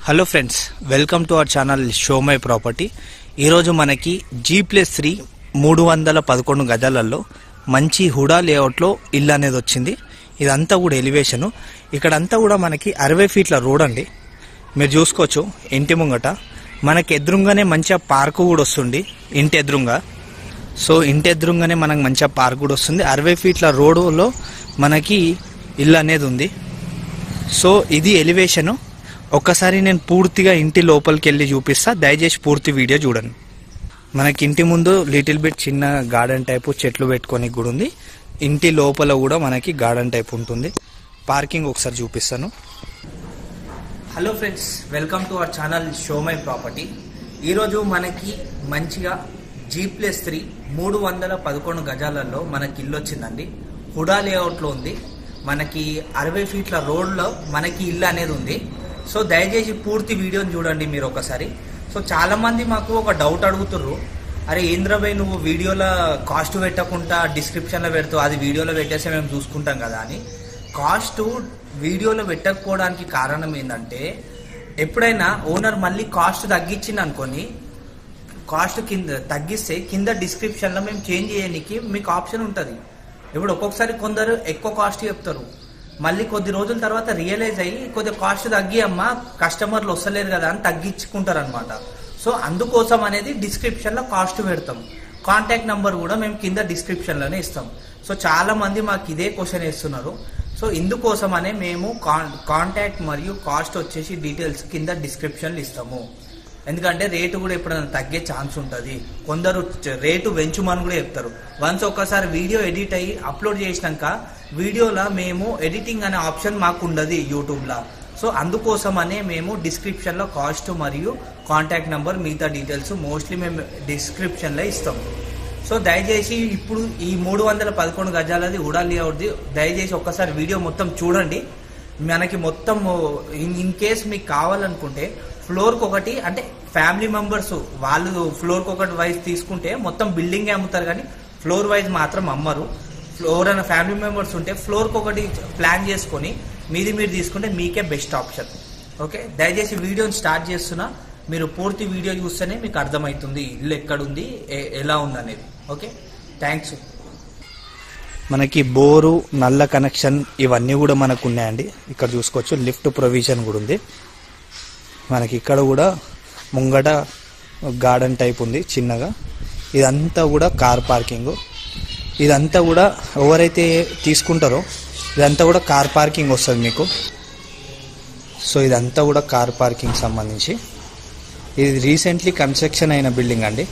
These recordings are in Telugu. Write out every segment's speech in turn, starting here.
hello friends welcome to our channel show my property ఈరోజు మనకి జీ ప్లస్ త్రీ మూడు వందల పదకొండు గజాలలో మంచి హుడా లేఅవుట్లో ఇల్లు అనేది వచ్చింది ఇదంతా కూడా ఎలివేషను ఇక్కడంతా కూడా మనకి అరవై ఫీట్ల రోడ్ అండి మీరు చూసుకోవచ్చు ఇంటి ముంగట మనకి ఎదురుగానే మంచిగా పార్కు కూడా వస్తుంది ఇంటి ఎదురుగా సో ఇంటి ఎదురుగానే మనకు మంచిగా పార్క్ కూడా వస్తుంది అరవై ఫీట్ల రోడ్లో మనకి ఇల్లు అనేది ఉంది సో ఇది ఎలివేషను ఒక్కసారి నేను పూర్తిగా ఇంటి లోపలికి వెళ్ళి చూపిస్తా దయచేసి పూర్తి వీడియో చూడండి మనకి ఇంటి ముందు లిటిల్ బిట్ చిన్న గార్డెన్ టైపు చెట్లు పెట్టుకొని కూడా ఉంది ఇంటి లోపల కూడా మనకి గార్డెన్ టైప్ ఉంటుంది పార్కింగ్ ఒకసారి చూపిస్తాను hello friends welcome to our channel show my property ఈరోజు మనకి మంచిగా జీ ప్లస్ త్రీ మూడు వందల పదకొండు గజాలలో మనకి ఇల్లు వచ్చిందండి హుడా లేఅవుట్లో ఉంది మనకి అరవై ఫీట్ల రోడ్లో మనకి ఇల్లు అనేది ఉంది సో దయచేసి పూర్తి వీడియోని చూడండి మీరు ఒకసారి సో చాలా మంది మాకు ఒక డౌట్ అడుగుతుర్రు అరే ఏంద్రబాయ్ నువ్వు వీడియోలో కాస్ట్ పెట్టకుండా డిస్క్రిప్షన్లో పెడతావు అది వీడియోలో పెట్టేస్తే మేము చూసుకుంటాం కదా అని కాస్ట్ వీడియోలో పెట్టకపోవడానికి కారణం ఏంటంటే ఎప్పుడైనా ఓనర్ మళ్ళీ కాస్ట్ తగ్గించింది అనుకొని కాస్ట్ కింద తగ్గిస్తే కింద డిస్క్రిప్షన్లో మేము చేంజ్ చేయడానికి మీకు ఆప్షన్ ఉంటుంది ఇప్పుడు ఒక్కొక్కసారి కొందరు ఎక్కువ కాస్ట్ చెప్తారు మళ్ళీ కొద్ది రోజుల తర్వాత రియలైజ్ అయ్యి కొద్దిగా కాస్ట్ తగ్గి అమ్మా కస్టమర్లు వస్తలేరు కదా అని తగ్గించుకుంటారు అనమాట సో అందుకోసం అనేది డిస్క్రిప్షన్లో కాస్ట్ పెడతాం కాంటాక్ట్ నంబర్ కూడా మేము కింద డిస్క్రిప్షన్లోనే ఇస్తాం సో చాలా మంది మాకు ఇదే క్వశ్చన్ వేస్తున్నారు సో ఇందుకోసమనే మేము కాంటాక్ట్ మరియు కాస్ట్ వచ్చేసి డీటెయిల్స్ కింద డిస్క్రిప్షన్లు ఇస్తాము ఎందుకంటే రేటు కూడా ఎప్పుడైనా తగ్గే ఛాన్స్ ఉంటుంది కొందరు చ- రేటు పెంచుమని కూడా చెప్తారు వన్స్ ఒక్కసారి వీడియో ఎడిట్ అయ్యి అప్లోడ్ చేసినాక వీడియోలో మేము ఎడిటింగ్ అనే ఆప్షన్ మాకు ఉండదు యూట్యూబ్లో సో అందుకోసమనే మేము డిస్క్రిప్షన్లో కాస్ట్ మరియు కాంటాక్ట్ నెంబర్ మిగతా డీటెయిల్స్ మోస్ట్లీ మేము డిస్క్రిప్షన్లో ఇస్తాం సో దయచేసి ఇప్పుడు ఈ మూడు వందల పదకొండు గజాలది ఉడా లేఅవుట్ది దయచేసి ఒక్కసారి వీడియో మొత్తం చూడండి మనకి మొత్తం ఇన్ ఇన్ కేస్ మీకు కావాలనుకుంటే ఫ్లోర్కి ఒకటి అంటే ఫ్యామిలీ మెంబర్స్ వాళ్ళు ఫ్లోర్కి ఒకటి వైజ్ తీసుకుంటే మొత్తం బిల్డింగ్ అమ్ముతారు కానీ ఫ్లోర్ వైజ్ మాత్రం అమ్మరు ఫ్లోర్ అన్న ఫ్యామిలీ మెంబర్స్ ఉంటే ఫ్లోర్కి ఒకటి ప్లాన్ చేసుకొని మీది మీరు తీసుకుంటే మీకే బెస్ట్ ఆప్షన్ ఓకే దయచేసి వీడియోని స్టార్ట్ చేస్తున్నా మీరు పూర్తి వీడియో చూస్తేనే మీకు అర్థమవుతుంది ఇల్లు ఎక్కడుంది ఎ- ఎలా ఉందనేది ఓకే థ్యాంక్స్ మనకి బోరు నల్ల కనెక్షన్ ఇవన్నీ కూడా మనకు ఉన్నాయండి ఇక్కడ చూసుకోవచ్చు లిఫ్ట్ ప్రొవిజన్ కూడా ఉంది మనకి ఇక్కడ కూడా ముంగట గార్డెన్ టైప్ ఉంది చిన్నగా ఇదంతా కూడా కార్ పార్కింగ్ ఇదంతా కూడా ఎవరైతే తీసుకుంటారో ఇదంతా కూడా కార్ పార్కింగ్ వస్తుంది మీకు సో ఇదంతా కూడా కార్ పార్కింగ్ సంబంధించి ఇది రీసెంట్లీ కన్స్ట్రక్షన్ అయిన బిల్డింగ్ అండి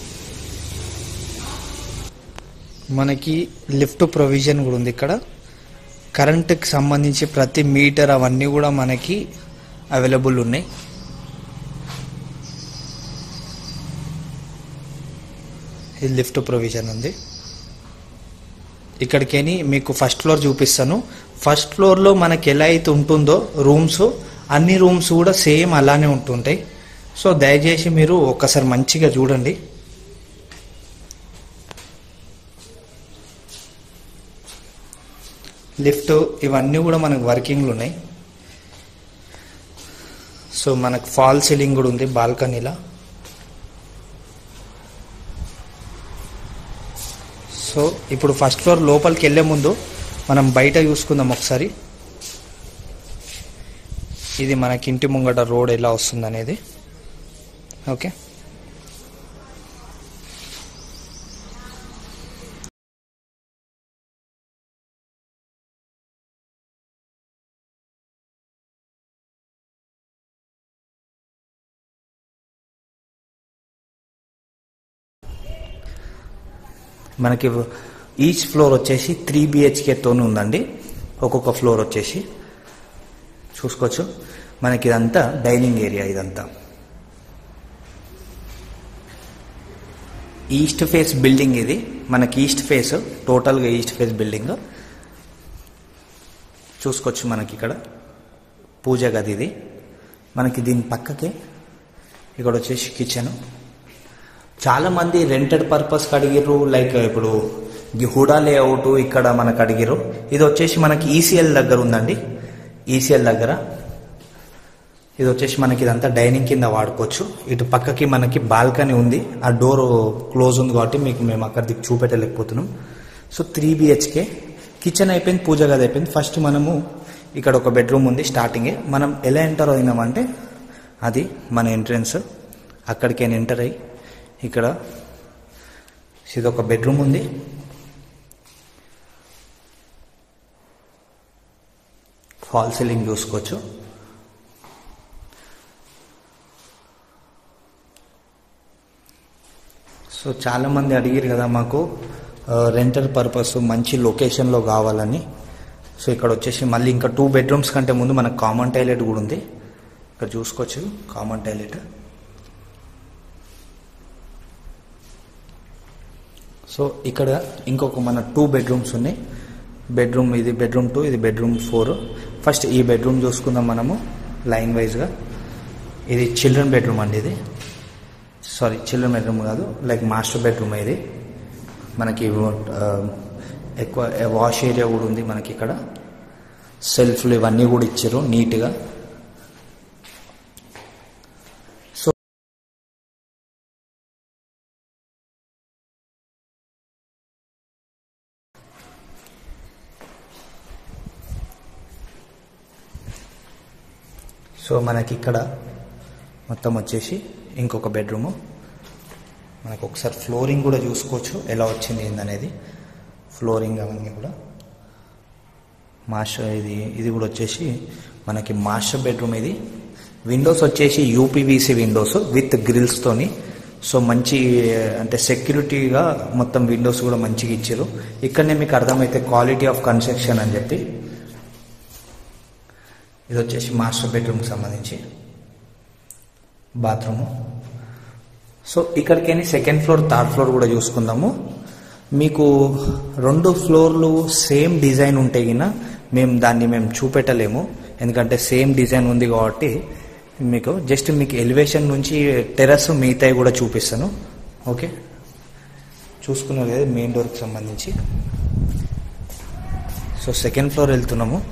మనకి లిఫ్ట్ ప్రొవిజన్ కూడా ఉంది ఇక్కడ కరెంటుకి సంబంధించి ప్రతి మీటర్ అవన్నీ కూడా మనకి అవైలబుల్ ఉన్నాయి ఇది లిఫ్ట్ ప్రొవిజన్ ఉంది ఇక్కడికేని మీకు ఫస్ట్ ఫ్లోర్ చూపిస్తాను ఫస్ట్ ఫ్లోర్లో మనకి ఎలా అయితే ఉంటుందో రూమ్స్ అన్ని రూమ్స్ కూడా సేమ్ అలానే ఉంటుంటాయి సో దయచేసి మీరు ఒక్కసారి మంచిగా చూడండి లిఫ్ట్ ఇవన్నీ కూడా మనకు వర్కింగ్లు ఉన్నాయి సో మనకు ఫాల్ సీలింగ్ కూడా ఉంది బాల్కనీలో సో ఇప్పుడు ఫస్ట్ ఫ్లోర్ లోపలికి వెళ్ళే ముందు మనం బయట చూసుకుందాం ఒకసారి ఇది మనకి ఇంటి ముంగట రోడ్ ఎలా వస్తుంది అనేది ఓకే మనకి ఈచ్ ఫ్లోర్ వచ్చేసి త్రీ బిహెచ్కేతోనే ఉందండి ఒక్కొక్క ఫ్లోర్ వచ్చేసి చూసుకోవచ్చు మనకి ఇదంతా డైనింగ్ ఏరియా ఇదంతా ఈస్ట్ ఫేస్ బిల్డింగ్ ఇది మనకి ఈస్ట్ ఫేస్ టోటల్గా ఈస్ట్ ఫేస్ బిల్డింగ్ చూసుకోవచ్చు మనకి ఇక్కడ పూజ గది ఇది మనకి దీని పక్కకే ఇక్కడ వచ్చేసి కిచెన్ చాలా మంది రెంటెడ్ పర్పస్ అడిగిర్రు లైక్ ఇప్పుడు ఈ హుడా లేఅవుట్ ఇక్కడ మనకు అడిగిర్రు ఇది వచ్చేసి మనకి ఈసీఎల్ దగ్గర ఉందండి ఈసీఎల్ దగ్గర ఇది వచ్చేసి మనకి ఇదంతా డైనింగ్ కింద వాడుకోవచ్చు ఇటు పక్కకి మనకి బాల్కనీ ఉంది ఆ డోర్ క్లోజ్ ఉంది కాబట్టి మీకు మేము అక్కడ దిక్కు చూపెట్టలేకపోతున్నాం సో త్రీ బిహెచ్కే కిచెన్ అయిపోయింది పూజ గది అయిపోయింది ఫస్ట్ మనము ఇక్కడ ఒక బెడ్రూమ్ ఉంది స్టార్టింగే మనం ఎలా ఎంటర్ అయినామంటే అది మన ఎంట్రన్స్ అక్కడికి నేను ఎంటర్ అయ్యి ఇక్కడ ఇది ఒక బెడ్రూమ్ ఉంది ఫాల్ సీలింగ్ చూసుకోవచ్చు సో చాలామంది అడిగారు కదా మాకు రెంటల్ పర్పస్ మంచి లొకేషన్లో కావాలని సో ఇక్కడ వచ్చేసి మళ్ళీ ఇంకా టూ బెడ్రూమ్స్ కంటే ముందు మనకు కామన్ టాయిలెట్ కూడా ఉంది ఇక్కడ చూసుకోవచ్చు కామన్ టాయిలెట్ సో ఇక్కడ ఇంకొక మన టూ బెడ్రూమ్స్ ఉన్నాయి బెడ్రూమ్ ఇది బెడ్రూమ్ టూ ఇది బెడ్రూమ్ ఫోర్ ఫస్ట్ ఈ బెడ్రూమ్ చూసుకుందాం మనము లైన్ వైజ్గా ఇది చిల్డ్రన్ బెడ్రూమ్ అండి ఇది సారీ చిల్డ్రన్ బెడ్రూమ్ కాదు లైక్ మాస్టర్ బెడ్రూమ్ ఇది మనకి ఆ, ఎక్కువ వాష్ ఏరియా కూడా ఉంది మనకి ఇక్కడ సెల్ఫ్లు ఇవన్నీ కూడా ఇచ్చారు నీట్గా సో సో మనకి ఇక్కడ మొత్తం వచ్చేసి ఇంకొక బెడ్రూము మనకు ఒకసారి ఫ్లోరింగ్ కూడా చూసుకోవచ్చు ఎలా వచ్చింది ఏందనేది ఫ్లోరింగ్ అవన్నీ కూడా మాస్టర్ ఇది ఇది కూడా వచ్చేసి మనకి మాస్టర్ బెడ్రూమ్ ఇది విండోస్ వచ్చేసి యూపీవీసీ విండోస్ విత్ గ్రిల్స్తోని సో మంచి అంటే సెక్యూరిటీగా మొత్తం విండోస్ కూడా మంచిగా ఇచ్చారు ఇక్కడనే మీకు అర్థమైతే క్వాలిటీ ఆఫ్ కన్స్ట్రక్షన్ అని చెప్పి ఇది వచ్చేసి మాస్టర్ బెడ్రూమ్కి సంబంధించి బాత్రూము సో ఇక్కడికని సెకండ్ ఫ్లోర్ థర్డ్ ఫ్లోర్ కూడా చూసుకుందాము మీకు రెండు ఫ్లోర్లు సేమ్ డిజైన్ ఉంటే గిన మేము దాన్ని మేము చూపెట్టలేము ఎందుకంటే సేమ్ డిజైన్ ఉంది కాబట్టి మీకు జస్ట్ మీకు ఎలివేషన్ నుంచి టెర్రస్ మిగతాయి కూడా చూపిస్తాను ఓకే చూసుకున్నారు కదా మెయిన్ డోర్కి సంబంధించి సో సెకండ్ ఫ్లోర్ వెళ్తున్నాము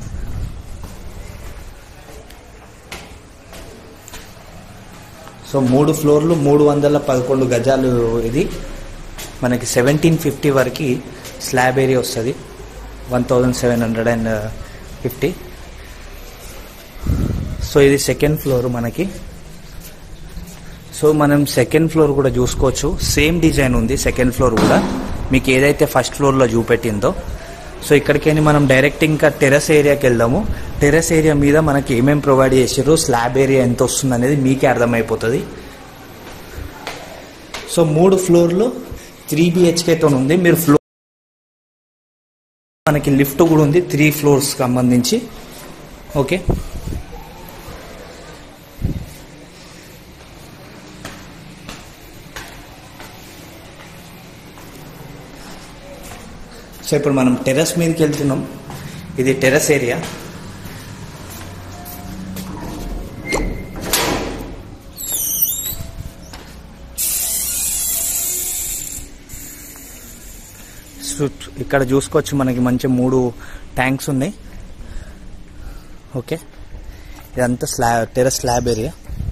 సో మూడు ఫ్లోర్లు మూడు వందల పదకొండు గజాలు ఇది మనకి సెవెంటీన్ ఫిఫ్టీ వరకు స్లాబ్ ఏరియా వస్తుంది one thousand seven hundred and fifty so ఇది సెకండ్ ఫ్లోర్ మనకి సో మనం సెకండ్ ఫ్లోర్ కూడా చూసుకోవచ్చు సేమ్ డిజైన్ ఉంది సెకండ్ ఫ్లోర్ కూడా మీకు ఏదైతే ఫస్ట్ ఫ్లోర్లో చూపెట్టిందో సో ఇక్కడికైనా మనం డైరెక్ట్ ఇంకా టెర్రస్ ఏరియాకి వెళ్దాము టెర్రస్ ఏరియా మీద మనకి ఏమేమి ప్రొవైడ్ చేసారు స్లాబ్ ఏరియా ఎంత వస్తుంది అనేది మీకే అర్థమైపోతుంది సో మూడు ఫ్లోర్లు త్రీ బిహెచ్కేతో ఉంది మీరు ఫ్లోర్ మనకి లిఫ్ట్ కూడా ఉంది త్రీ ఫ్లోర్స్ సంబంధించి ఓకే సో ఇప్పుడు మనం టెర్రస్ మీదకి వెళ్తున్నాం ఇది టెర్రస్ ఏరియా సో ఇక్కడ చూసుకోవచ్చు మనకి మంచి మూడు ట్యాంక్స్ ఉన్నాయి ఓకే ఇదంతా slab terrace slab area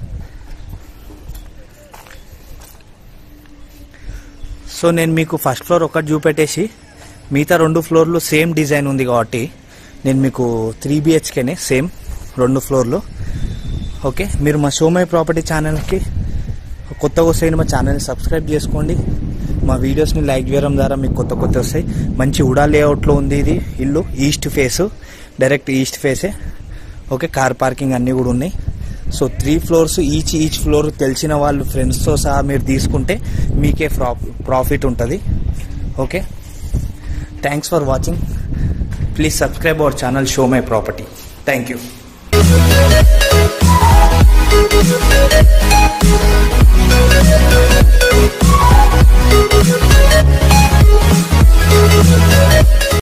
so నేను మీకు ఫస్ట్ ఫ్లోర్ ఒకటి చూపెట్టేసి మిగతా రెండు ఫ్లోర్లు సేమ్ డిజైన్ ఉంది కాబట్టి నేను మీకు త్రీ బిహెచ్కేనే సేమ్ రెండు ఫ్లోర్లు ఓకే మీరు మా షోమై ప్రాపర్టీ ఛానల్కి కొత్తగా వస్తాయి మా ఛానల్ని సబ్స్క్రైబ్ చేసుకోండి మా వీడియోస్ని లైక్ చేయడం ద్వారా మీకు కొత్త కొత్త వస్తాయి మంచి ఉడా లేఅవుట్లో ఉంది ఇది ఇల్లు ఈస్ట్ ఫేస్ డైరెక్ట్ ఈస్ట్ ఫేసే ఓకే కార్ పార్కింగ్ అన్నీ కూడా ఉన్నాయి so three floors each each floor తెలిసిన వాళ్ళు ఫ్రెండ్స్తో సహా మీరు తీసుకుంటే మీకే ప్రా ప్రాఫిట్ ఉంటుంది okay thanks for watching please subscribe our channel show my property thank you